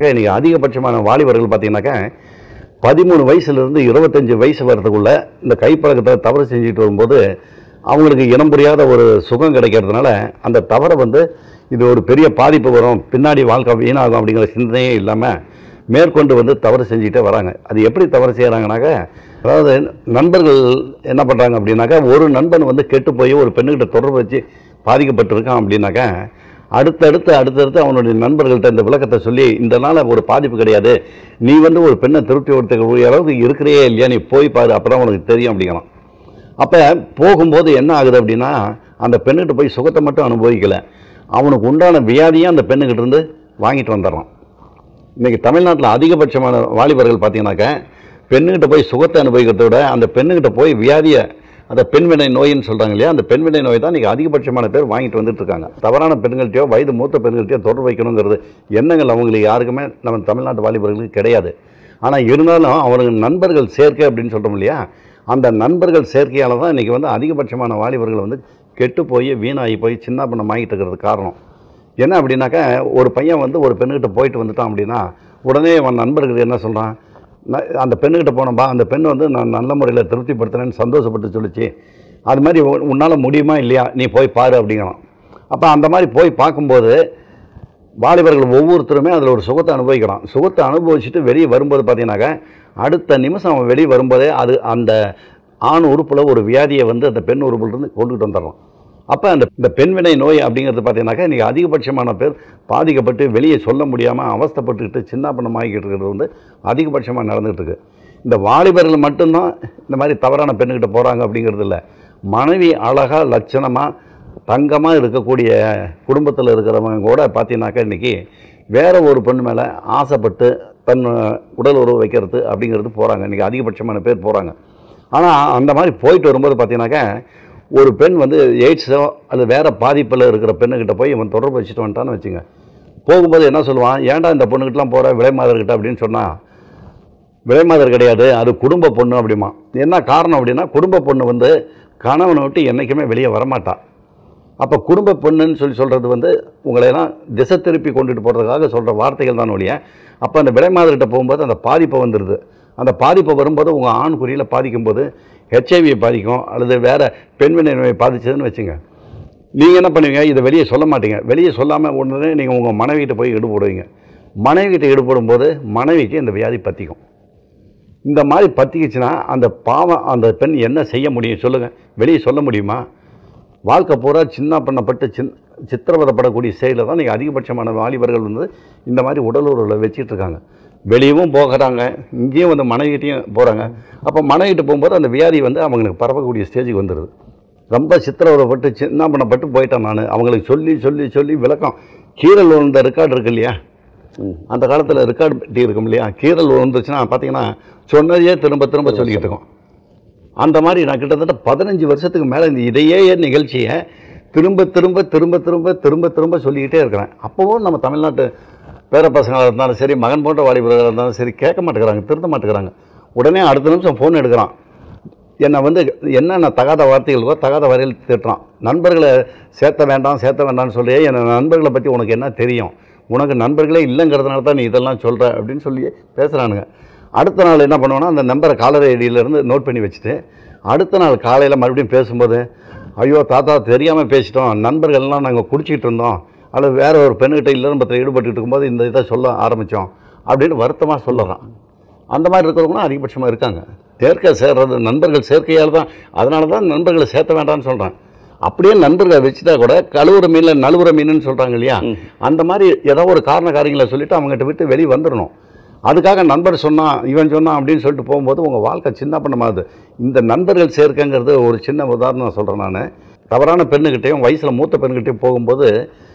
இன்னைக்கு அதிகபட்சமான வாலிபர்கள் பார்த்தீங்கன்னாக்கா பதிமூணு வயசுலேருந்து இருபத்தஞ்சு வயசு வர்றதுக்குள்ள இந்த கைப்பழக்கத்தை தவறு செஞ்சுட்டு வரும்போது அவங்களுக்கு இனம் புரியாத ஒரு சுகம் கிடைக்கிறதுனால அந்த தவறை வந்து இது ஒரு பெரிய பாதிப்பு வரும் பின்னாடி வாழ்க்கை வீணாகும் அப்படிங்கிற சிந்தனையே இல்லாமல் மேற்கொண்டு வந்து தவறு செஞ்சுட்டே வராங்க அது எப்படி தவறு செய்கிறாங்கனாக்க அதாவது நண்பர்கள் என்ன பண்ணுறாங்க அப்படின்னாக்கா ஒரு நண்பன் வந்து கெட்டு போய் ஒரு பெண்ணுக்கிட்ட தொடர்பு வச்சு பாதிக்கப்பட்டிருக்கான் அப்படின்னாக்கா அடுத்தடுத்து அடுத்தடுத்து அவனுடைய நண்பர்கள்ட்ட இந்த விளக்கத்தை சொல்லி இந்த நாள் ஒரு பாதிப்பு கிடையாது நீ வந்து ஒரு பெண்ணை திருப்தி கொடுத்துக்கூடிய அளவுக்கு இருக்கிறே இல்லையா நீ போய் பாரு அப்பதான் உனக்கு தெரியும் அப்படிங்கிறான் அப்போ போகும்போது என்ன ஆகுது அப்படின்னா அந்த பெண்ணுகிட்ட போய் சுகத்தை மட்டும் அனுபவிக்கல அவனுக்கு உண்டான வியாதியும் அந்த பெண்ணுக்கிட்ட இருந்து வாங்கிட்டு வந்துடுறான் இன்னைக்கு தமிழ்நாட்டில் அதிகபட்சமான வாலிபர்கள் பார்த்தீங்கன்னாக்க பெண்ணுகிட்ட போய் சுகத்தை அனுபவிக்கிறத விட அந்த பெண்ணுகிட்ட போய் வியாதியை அந்த பெண்வினை நோயின்னு சொல்கிறாங்க இல்லையா அந்த பெண்வினை நோய் தான் இன்றைக்கி அதிகபட்சமான பேர் வாங்கிட்டு வந்துட்டு இருக்காங்க தவறான பெண்கள்கிட்டயோ வயது மூத்த பெண்கள்கிட்டயோ தொடர்பு வைக்கணுங்கிறது எண்ணங்கள் அவங்களுக்கு யாருக்குமே நம்ம தமிழ்நாட்டு வாலிபர்களுக்கு கிடையாது ஆனால் இருந்தாலும் அவனுக்கு நண்பர்கள் சேர்க்கை அப்படின்னு சொல்கிறோம் இல்லையா அந்த நண்பர்கள் சேர்க்கையால் தான் இன்றைக்கி வந்து அதிகபட்சமான வாலிபர்கள் வந்து கெட்டு போய் வீணாகி போய் சின்ன பண்ணம் ஆகிட்டு இருக்கிறது காரணம் என்ன அப்படின்னாக்கா ஒரு பையன் வந்து ஒரு பெண்ணுக்கிட்ட போயிட்டு வந்துட்டான் அப்படின்னா உடனே அவன் நண்பர்கள் என்ன சொல்கிறான் அந்த பெண்ணுக்கிட்ட போனப்பா அந்த பெண் வந்து நான் நல்ல முறையில் திருப்திப்படுத்தினேன்னு சந்தோஷப்பட்டு சொல்லிச்சு அது மாதிரி உன்னால் முடியுமா இல்லையா நீ போய் பாரு அப்படிங்கிறான் அப்போ அந்த மாதிரி போய் பார்க்கும்போது வாலிபர்கள் ஒவ்வொருத்தருமே அதில் ஒரு சுகத்தை அனுபவிக்கிறான் சுகத்தை அனுபவிச்சுட்டு வெளியே வரும்போது பார்த்தீங்கன்னாக்கா அடுத்த நிமிஷம் அவன் வெளியே வரும்போதே அது அந்த ஆண் உறுப்பில் ஒரு வியாதியை வந்து அந்த பெண் உறுப்பிலிருந்து கொண்டுகிட்டு வந்துடுறான் அப்போ அந்த இந்த பெண்வினை நோய் அப்படிங்கிறது பார்த்தீங்கன்னாக்கா இன்றைக்கி அதிகபட்சமான பேர் பாதிக்கப்பட்டு வெளியே சொல்ல முடியாமல் அவஸ்தைப்பட்டுக்கிட்டு சின்ன பண்ணமாகிக்கிட்டு இருக்கிறது வந்து அதிகபட்சமாக நடந்துகிட்டு இருக்கு இந்த வாலிபர்கள் மட்டும்தான் இந்த மாதிரி தவறான பெண்ணுக்கிட்ட போகிறாங்க அப்படிங்கிறது இல்லை மனைவி அழகாக லட்சணமாக தங்கமாக இருக்கக்கூடிய குடும்பத்தில் இருக்கிறவங்க கூட பார்த்தீங்கன்னாக்கா இன்றைக்கி வேற ஒரு பெண் மேலே ஆசைப்பட்டு தன் உடல் உறவு வைக்கிறது அப்படிங்கிறது போகிறாங்க இன்றைக்கி அதிகபட்சமான பேர் போகிறாங்க ஆனால் அந்த மாதிரி போயிட்டு வரும்போது பார்த்தீங்கன்னாக்கா ஒரு பெண் வந்து எய்ட்ஸோ அல்லது வேறு பாதிப்பில் இருக்கிற பெண்ணுக்கிட்ட போய் இவன் தொடர்பு வச்சுட்டு வந்துட்டான்னு வச்சுங்க போகும்போது என்ன சொல்லுவான் ஏன்டா இந்த பொண்ணுக்கிட்டலாம் போகிற விலைமாதர்கிட்ட அப்படின்னு சொன்னால் விலைமாதர் கிடையாது அது குடும்ப பொண்ணு அப்படிமா என்ன காரணம் அப்படின்னா குடும்ப பொண்ணு வந்து கணவனை விட்டு என்றைக்குமே வெளியே வரமாட்டா அப்போ குடும்ப பொண்ணுன்னு சொல்லி சொல்கிறது வந்து உங்களையெல்லாம் திசை திருப்பி கொண்டுட்டு போகிறதுக்காக சொல்கிற வார்த்தைகள் தான் ஒழிய அப்போ அந்த விலைமாதர்கிட்ட போகும்போது அந்த பாதிப்பை வந்துடுது அந்த பாதிப்பை வரும்போது உங்கள் ஆண் குறியில் பாதிக்கும்போது ஹெச்ஐவியை பாதிக்கும் அல்லது வேறு பெண்வினை நோயை பாதிச்சதுன்னு வச்சுங்க நீங்கள் என்ன பண்ணுவீங்க இதை வெளியே சொல்ல மாட்டீங்க வெளியே சொல்லாமல் உடனே நீங்கள் உங்கள் மனைவிகிட்ட போய் ஈடுபடுவீங்க மனைவிகிட்ட ஈடுபடும் போது மனைவிக்கு இந்த வியாதி பற்றிக்கும் இந்த மாதிரி பற்றிக்கிச்சுன்னா அந்த பாவம் அந்த பெண் என்ன செய்ய முடியும் சொல்லுங்கள் வெளியே சொல்ல முடியுமா வாழ்க்கை பூரா சின்ன பண்ணப்பட்டு சின் சித்திரவதப்படக்கூடிய செயலில் தான் நீங்கள் அதிகபட்சமான வாலிபர்கள் வந்து இந்த மாதிரி உடல் உறவுகளை வச்சிட்டு இருக்காங்க வெளியவும் போகிறாங்க இங்கேயும் வந்து மனைவிட்டையும் போகிறாங்க அப்போ மனைவிட்டு போகும்போது அந்த வியாதி வந்து அவங்களுக்கு பரவக்கூடிய ஸ்டேஜுக்கு வந்துடுது ரொம்ப சித்திரவதைப்பட்டு சின்ன பண்ணப்பட்டு போயிட்டேன் நான் அவங்களுக்கு சொல்லி சொல்லி சொல்லி விளக்கம் கீரல் விழுந்த ரெக்கார்டு இருக்கு இல்லையா அந்த காலத்தில் ரெக்கார்டு பெட்டி இருக்கும் இல்லையா கீரல் விழுந்துச்சுன்னா பார்த்தீங்கன்னா சொன்னதையே திரும்ப திரும்ப சொல்லிக்கிட்டு இருக்கோம் அந்த மாதிரி நான் கிட்டத்தட்ட பதினஞ்சு வருஷத்துக்கு மேலே இந்த இதையே நிகழ்ச்சியை திரும்ப திரும்ப திரும்ப திரும்ப திரும்ப திரும்ப சொல்லிக்கிட்டே இருக்கிறேன் அப்போவும் நம்ம தமிழ்நாட்டு பேர பசங்களாக இருந்தாலும் சரி மகன் போன்ற வாலிபர்களாக இருந்தாலும் சரி கேட்க மாட்டேங்கிறாங்க திருந்த மாட்டேங்கிறாங்க உடனே அடுத்த நிமிஷம் ஃபோன் எடுக்கிறான் என்னை வந்து என்னென்ன தகாத வார்த்தைகளுக்கோ தகாத வரையில் திட்டுறான் நண்பர்களை சேர்த்த வேண்டாம் சேர்த்த வேண்டாம்னு சொல்லி என் நண்பர்களை பற்றி உனக்கு என்ன தெரியும் உனக்கு நண்பர்களே இல்லைங்கிறதுனால தான் நீ இதெல்லாம் சொல்கிற அப்படின்னு சொல்லி பேசுகிறானுங்க அடுத்த நாள் என்ன பண்ணுவேன்னா அந்த நம்பரை காலர் ஐடியிலேருந்து நோட் பண்ணி வச்சுட்டு அடுத்த நாள் காலையில் மறுபடியும் பேசும்போது ஐயோ தாத்தா தெரியாமல் பேசிட்டோம் நண்பர்கள்லாம் நாங்கள் குடிச்சிக்கிட்டு இருந்தோம் அல்லது வேற ஒரு பெண்ணுகிட்ட இல்லறம்பத்தில் ஈடுபட்டுட்டு இருக்கும்போது இந்த இதை சொல்ல ஆரம்பித்தோம் அப்படின்னு வருத்தமாக சொல்லறான் அந்த மாதிரி இருக்கிறவங்களும் அதிகபட்சமாக இருக்காங்க சேர்க்கை சேர்றது நண்பர்கள் சேர்க்கையால் தான் அதனால தான் நண்பர்களை சேர்த்த வேண்டாம்னு சொல்கிறேன் அப்படியே நண்பர்களை வச்சுட்டா கூட கழுவுற மீனில் நழுவுற மீனுன்னு சொல்கிறாங்க இல்லையா அந்த மாதிரி ஏதோ ஒரு காரண காரியங்களை சொல்லிட்டு அவங்ககிட்ட விட்டு வெளியே வந்துடணும் அதுக்காக நண்பர் சொன்னான் இவன் சொன்னான் அப்படின்னு சொல்லிட்டு போகும்போது உங்கள் வாழ்க்கை சின்ன பண்ணமாகுது இந்த நண்பர்கள் சேர்க்கைங்கிறது ஒரு சின்ன உதாரணம் சொல்கிறேன் நான் தவறான பெண்ணுக்கிட்டையும் வயசில் மூத்த பெண்ணுக்கிட்டையும் போகும்போது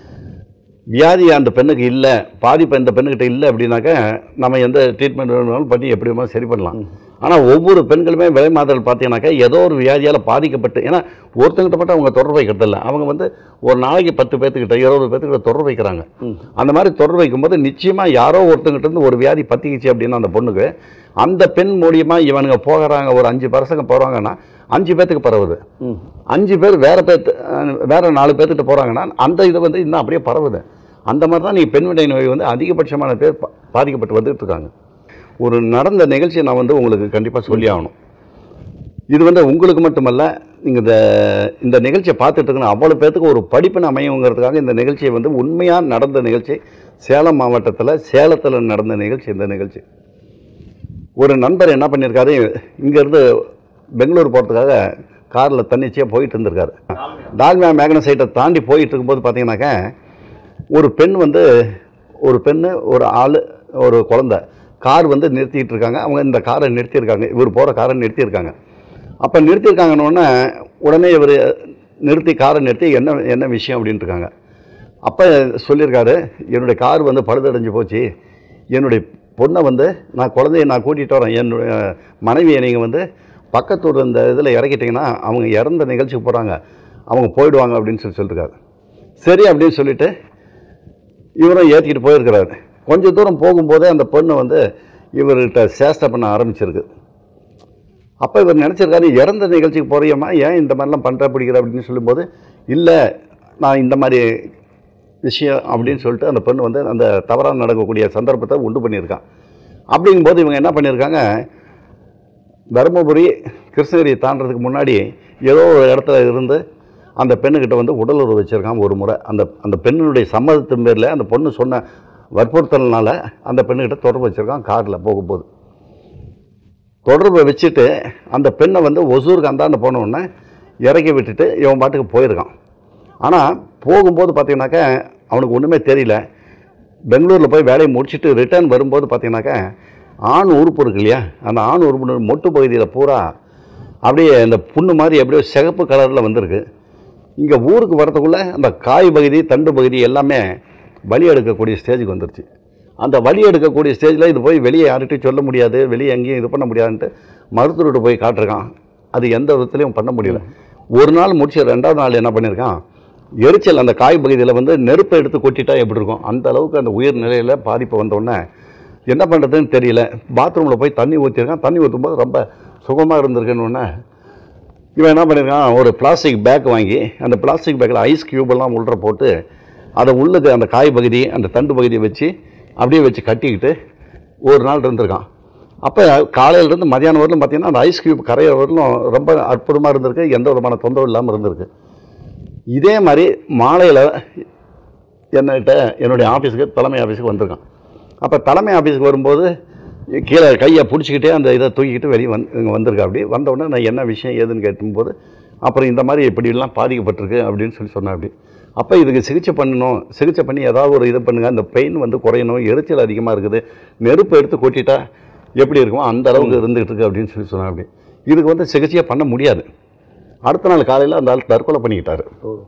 வியாதி அந்த பெண்ணுக்கு இல்லை பாதிப்பு இந்த பெண்ணுக்கிட்ட இல்லை அப்படின்னாக்க நம்ம எந்த ட்ரீட்மெண்ட் வேணுமாலும் பண்ணி எப்படி வேணுமாலும் சரி பண்ணலாம் ஆனால் ஒவ்வொரு பெண்களுமே விலை மாதல் பார்த்தீங்கன்னாக்கா ஏதோ ஒரு வியாதியால் பாதிக்கப்பட்டு ஏன்னா ஒருத்தங்கிட்ட மட்டும் அவங்க தொடர்பு வைக்கிறது இல்லை அவங்க வந்து ஒரு நாளைக்கு பத்து பேர்த்துக்கிட்ட இருபது பேர்த்துக்கிட்ட தொடர்பு வைக்கிறாங்க அந்த மாதிரி தொடர்பு வைக்கும்போது நிச்சயமாக யாரோ ஒருத்தங்கிட்ட இருந்து ஒரு வியாதி பற்றிக்கிச்சு அப்படின்னா அந்த பொண்ணுக்கு அந்த பெண் மூலியமாக இவனுங்க போகிறாங்க ஒரு அஞ்சு பசங்க போகிறாங்கன்னா அஞ்சு பேர்த்துக்கு பரவுது அஞ்சு பேர் வேற பேர்த்து அஹ், வேற நாலு பேர்த்துக்கிட்ட போகிறாங்கன்னா அந்த இது வந்து இன்னும் அப்படியே பரவுது அந்த மாதிரி தான் நீங்கள் பெண் விடை நோய் வந்து அதிகபட்சமான பேர் ப- பாதிக்கப்பட்டு வந்துட்டு இருக்காங்க ஒரு நடந்த நிகழ்ச்சியை நான் வந்து உங்களுக்கு கண்டிப்பாக சொல்லி ஆகணும் இது வந்து உங்களுக்கு மட்டுமல்ல நீங்கள் இந்த இந்த நிகழ்ச்சியை பார்த்துட்டு இருக்கணும் அவ்வளோ பேர்த்துக்கு ஒரு படிப்பினை அமையுங்கிறதுக்காக இந்த நிகழ்ச்சியை வந்து உண்மையாக நடந்த நிகழ்ச்சி சேலம் மாவட்டத்தில் சேலத்தில் நடந்த நிகழ்ச்சி இந்த நிகழ்ச்சி ஒரு நண்பர் என்ன பண்ணியிருக்காரு இங்கேருந்து பெங்களூர் போகிறதுக்காக காரில் தன்னிச்சையாக போயிட்டு இருந்திருக்காரு டால்மியா மேக்னசைட்டை தாண்டி போயிட்டு இருக்கும்போது பார்த்தீங்கன்னாக்க ஒரு பெண் வந்து ஒரு பெண்ணு ஒரு ஆள் ஒரு குழந்தை கார் வந்து நிறுத்திட்டு இருக்காங்க அவங்க இந்த காரை நிறுத்தியிருக்காங்க இவர் போகிற காரை நிறுத்தியிருக்காங்க அப்போ நிறுத்தியிருக்காங்கன்னொன்னே உடனே இவர் நிறுத்தி காரை நிறுத்தி என்ன என்ன விஷயம் அப்படின்ட்டு இருக்காங்க அப்போ சொல்லியிருக்காரு என்னுடைய கார் வந்து பழுதடைஞ்சு போச்சு என்னுடைய பொண்ணை வந்து நான் குழந்தைய நான் கூட்டிகிட்டு வரேன் என்னுடைய மனைவியை நீங்கள் வந்து பக்கத்தூர் இந்த இதில் இறக்கிட்டிங்கன்னா அவங்க இறந்த நிகழ்ச்சிக்கு போகிறாங்க அவங்க போயிடுவாங்க அப்படின்னு சொல்லி சொல்லியிருக்காரு சரி அப்படின்னு சொல்லிட்டு இவரும் ஏற்றிக்கிட்டு போயிருக்கிறாரு கொஞ்சம் தூரம் போகும்போதே அந்த பொண்ணு வந்து இவர்கிட்ட சேஷ்டை பண்ண ஆரம்பிச்சிருக்கு அப்போ இவர் நினச்சிருக்காரு இறந்த நிகழ்ச்சிக்கு போறியம்மா ஏன் இந்த மாதிரிலாம் பண்ணுற பிடிக்கிற அப்படின்னு சொல்லும்போது இல்லை நான் இந்த மாதிரி விஷயம் அப்படின்னு சொல்லிட்டு அந்த பெண் வந்து அந்த தவறாக நடக்கக்கூடிய சந்தர்ப்பத்தை உண்டு பண்ணியிருக்கான் அப்படிங்கும்போது இவங்க என்ன பண்ணியிருக்காங்க தருமபுரி கிருஷ்ணகிரியை தாண்டறதுக்கு முன்னாடி ஏதோ ஒரு இடத்துல இருந்து அந்த பெண்ணுக்கிட்ட வந்து உடல் உறவு வச்சுருக்கான் ஒரு முறை அந்த அந்த பெண்ணுடைய சம்மதத்தின் பேரில் அந்த பொண்ணு சொன்ன வற்புறுத்தல்னால அந்த பெண்ணுக்கிட்ட தொடர்பு வச்சுருக்கான் காரில் போகும்போது தொடர்பை வச்சுட்டு அந்த பெண்ணை வந்து ஒசூருக்கு அந்தாண்ட போன உடனே இறக்கி விட்டுட்டு இவன் பாட்டுக்கு போயிருக்கான் ஆனால் போகும்போது பார்த்தீங்கன்னாக்கா அவனுக்கு ஒன்றுமே தெரியல பெங்களூரில் போய் வேலையை முடிச்சுட்டு ரிட்டர்ன் வரும்போது பார்த்தீங்கன்னாக்கா ஆண் உறுப்பு இருக்கு இல்லையா அந்த ஆண் உறுப்பு மொட்டு பகுதியில் பூரா அப்படியே இந்த புண்ணு மாதிரி எப்படியோ சிகப்பு கலரில் வந்திருக்கு இங்கே ஊருக்கு வரதுக்குள்ளே அந்த காய் பகுதி தண்டு பகுதி எல்லாமே வலி எடுக்கக்கூடிய ஸ்டேஜுக்கு வந்துருச்சு அந்த வலி எடுக்கக்கூடிய ஸ்டேஜில் இது போய் வெளியே யார்கிட்டையும் சொல்ல முடியாது வெளியே எங்கேயும் இது பண்ண முடியாதுன்ட்டு மருத்துவர்கிட்ட போய் காட்டிருக்கான் அது எந்த விதத்துலையும் பண்ண முடியல ஒரு நாள் முடிச்சு ரெண்டாவது நாள் என்ன பண்ணியிருக்கான் எரிச்சல் அந்த காய் பகுதியில் வந்து நெருப்பை எடுத்து கொட்டிட்டா எப்படி இருக்கும் அந்த அளவுக்கு அந்த உயிர் நிலையில் பாதிப்பு வந்தோடனே என்ன பண்ணுறதுன்னு தெரியல பாத்ரூமில் போய் தண்ணி ஊற்றிருக்கான் தண்ணி ஊற்றும்போது ரொம்ப சுகமாக இருந்திருக்குன்னு உடனே இவன் என்ன பண்ணியிருக்கான் ஒரு பிளாஸ்டிக் பேக் வாங்கி அந்த பிளாஸ்டிக் பேக்கில் ஐஸ் எல்லாம் உள்ள போட்டு அதை உள்ளுக்கு அந்த காய் பகுதி அந்த தண்டு பகுதியை வச்சு அப்படியே வச்சு கட்டிக்கிட்டு ஒரு நாள் இருந்திருக்கான் அப்போ காலையிலேருந்து மதியானம் வரலும் பார்த்தீங்கன்னா அந்த ஐஸ் கியூப் கரையிற வரலும் ரொம்ப அற்புதமாக இருந்திருக்கு எந்த விதமான தொந்தரவு இல்லாமல் இருந்திருக்கு இதே மாதிரி மாலையில் என்னகிட்ட என்னுடைய ஆஃபீஸுக்கு தலைமை ஆஃபீஸுக்கு வந்திருக்கான் அப்போ தலைமை ஆஃபீஸுக்கு வரும்போது கீழே கையை பிடிச்சிக்கிட்டே அந்த இதை தூக்கிக்கிட்டு வெளியே வந்து இங்கே வந்திருக்கா அப்படி வந்த உடனே நான் என்ன விஷயம் ஏதுன்னு கேட்டும்போது அப்புறம் இந்த மாதிரி இப்படிலாம் பாதிக்கப்பட்டிருக்கு அப்படின்னு சொல்லி சொன்னேன் அப்படி அப்போ இதுக்கு சிகிச்சை பண்ணணும் சிகிச்சை பண்ணி ஏதாவது ஒரு இது பண்ணுங்கள் அந்த பெயின் வந்து குறையணும் எரிச்சல் அதிகமாக இருக்குது நெருப்பு எடுத்து கொட்டிட்டா எப்படி இருக்குமோ அந்த அளவுக்கு இருந்துகிட்டு இருக்கு அப்படின்னு சொல்லி சொன்னேன் அப்படி இதுக்கு வந்து சிகிச்சையே பண்ண முடியாது அடுத்த நாள் காலையில் அந்த ஆள் தற்கொலை பண்ணிக்கிட்டாரு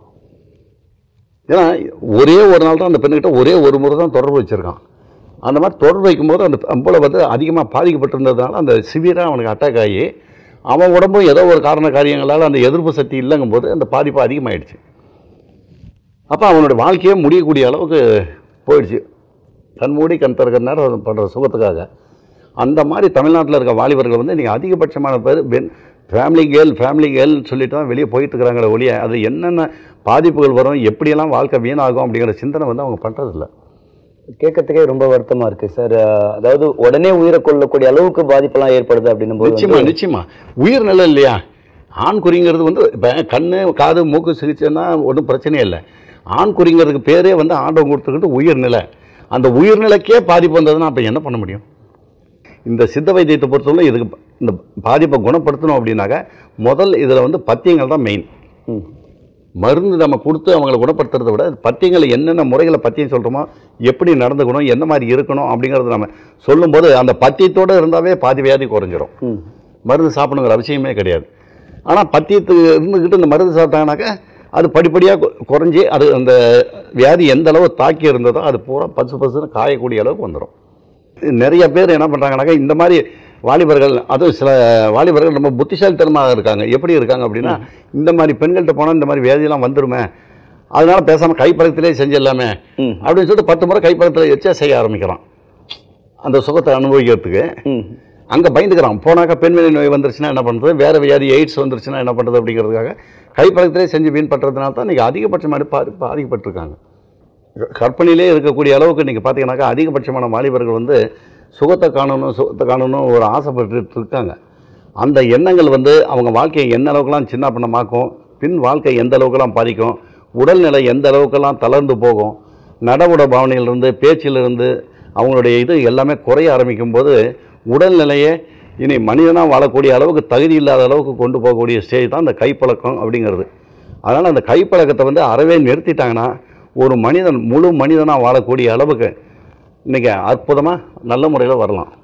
ஏன்னா ஒரே ஒரு நாள் தான் அந்த பெண்ணுக்கிட்ட ஒரே ஒரு முறை தான் தொடர்பு வச்சுருக்கான் அந்த மாதிரி தொடர்பு வைக்கும்போது அந்த அம்பளை வந்து அதிகமாக பாதிக்கப்பட்டிருந்ததுனால அந்த சிவியராக அவனுக்கு அட்டாக் ஆகி அவன் உடம்பும் ஏதோ ஒரு காரண காரியங்களால் அந்த எதிர்ப்பு சக்தி இல்லைங்கும் போது அந்த பாதிப்பு அதிகமாயிடுச்சு அப்போ அவனுடைய வாழ்க்கையே முடியக்கூடிய அளவுக்கு போயிடுச்சு கண்மூடி கண் திறக்கிற நேரம் பண்ணுற சுகத்துக்காக அந்த மாதிரி தமிழ்நாட்டில் இருக்க வாலிபர்கள் வந்து நீங்கள் அதிகபட்சமான பேர் பெண் ஃபேமிலி கேர்ள் ஃபேமிலி கேர்ள்னு சொல்லிட்டு தான் வெளியே போயிட்டு இருக்கிறாங்களே ஒழிய அது என்னென்ன பாதிப்புகள் வரும் எப்படியெல்லாம் வாழ்க்கை வீணாகும் அப்படிங்கிற சிந்தனை வந்து அவங்க பண்ணுறதில்ல கேட்கறதுக்கே ரொம்ப வருத்தமா இருக்கு சார் அதாவது உடனே உயிரை கொள்ளக்கூடிய அளவுக்கு பாதிப்பெல்லாம் ஏற்படுது அப்படின்னும் போது நிச்சயமா நிச்சயமா உயிர் நிலை இல்லையா ஆண் குறிங்கிறது வந்து இப்போ கண்ணு காது மூக்கு சிகிச்சைன்னா ஒன்றும் பிரச்சனையே இல்லை ஆண் குறிங்கிறதுக்கு பேரே வந்து ஆண்டவன் கொடுத்துக்கிட்டு உயிர்நிலை அந்த உயிர்நிலைக்கே பாதிப்பு வந்ததுன்னா அப்போ என்ன பண்ண முடியும் இந்த சித்த வைத்தியத்தை பொறுத்தவரை இதுக்கு ப- இந்த பாதிப்பை குணப்படுத்தணும் அப்படின்னாக்க முதல் இதில் வந்து பத்தியங்கள் தான் மெயின் ம். மருந்து நம்ம கொடுத்து அவங்களை குணப்படுத்துறதை விட பத்தியங்களை என்னென்ன முறைகளை பத்தியம் சொல்கிறோமோ எப்படி நடந்துக்கணும் என்ன மாதிரி இருக்கணும் அப்படிங்கிறத நம்ம சொல்லும்போது அந்த பத்தியத்தோடு இருந்தாவே பாதி வியாதி குறைஞ்சிரும் ம். மருந்து சாப்பிடணுங்கிற அவசியமே கிடையாது ஆனால் பத்தியத்துக்கு இருந்துக்கிட்டு இந்த மருந்து சாப்பிட்டாங்கனாக்கா அது படிப்படியாக குறைஞ்சி அது அந்த வியாதி எந்த அளவு தாக்கி இருந்ததோ அது பூரா பசு பசுன்னு காயக்கூடிய அளவுக்கு வந்துடும் நிறைய பேர் என்ன பண்ணுறாங்கனாக்கா இந்த மாதிரி வாலிபர்கள் அதுவும் சில வாலிபர்கள் ரொம்ப புத்திசாலித்தனமாக இருக்காங்க எப்படி இருக்காங்க அப்படின்னா இந்த மாதிரி பெண்கள்கிட்ட போனால் இந்த மாதிரி வியாதியெல்லாம் வந்துருமே அதனால பேசாமல் கைப்பழத்திலே செஞ்சிடலாமே ம். அப்படின்னு சொல்லிட்டு பத்து முறை கைப்பழத்தில் வச்சா செய்ய ஆரம்பிக்கிறான் அந்த சுகத்தை அனுபவிக்கிறதுக்கு ம். அங்கே பயந்துக்கிறான் போனாக்கா பெண்மணி நோய் வந்துருச்சுன்னா என்ன பண்ணுறது வேறு வியாதி எய்ட்ஸ் வந்துருச்சுன்னா என்ன பண்ணுறது அப்படிங்கிறதுக்காக கைப்பழத்திலே செஞ்சு வீண் பண்ணுறதுனால தான் இன்றைக்கி அதிகபட்சமாக பாதி பாதிக்கப்பட்டிருக்காங்க கற்பனையிலே இருக்கக்கூடிய அளவுக்கு இன்றைக்கி பார்த்தீங்கன்னாக்கா அதிகபட்சமான வாலிபர்கள் வந்து சுகத்தை காணணும் சுகத்தை காணணும் ஒரு ஆசைப்பட்டுட்டு இருக்காங்க அந்த எண்ணங்கள் வந்து அவங்க வாழ்க்கையை எந்த அளவுக்குலாம் சின்ன பின்னமாக்கும் பின் வாழ்க்கை எந்த அளவுக்குலாம் பாதிக்கும் உடல்நிலை எந்த அளவுக்கெல்லாம் தளர்ந்து போகும் நடவுட பாவனையிலிருந்து பேச்சிலிருந்து அவங்களுடைய இது எல்லாமே குறைய ஆரம்பிக்கும் போது உடல்நிலையே இனி மனிதனாக வாழக்கூடிய அளவுக்கு தகுதி இல்லாத அளவுக்கு கொண்டு போகக்கூடிய ஸ்டேஜ் தான் இந்த கைப்பழக்கம் அப்படிங்கிறது அதனால் அந்த கைப்பழக்கத்தை வந்து அறவே நிறுத்திட்டாங்கன்னா ஒரு மனிதன் முழு மனிதனாக வாழக்கூடிய அளவுக்கு இன்றைக்கி அற்புதமாக நல்ல முறையில் வரலாம்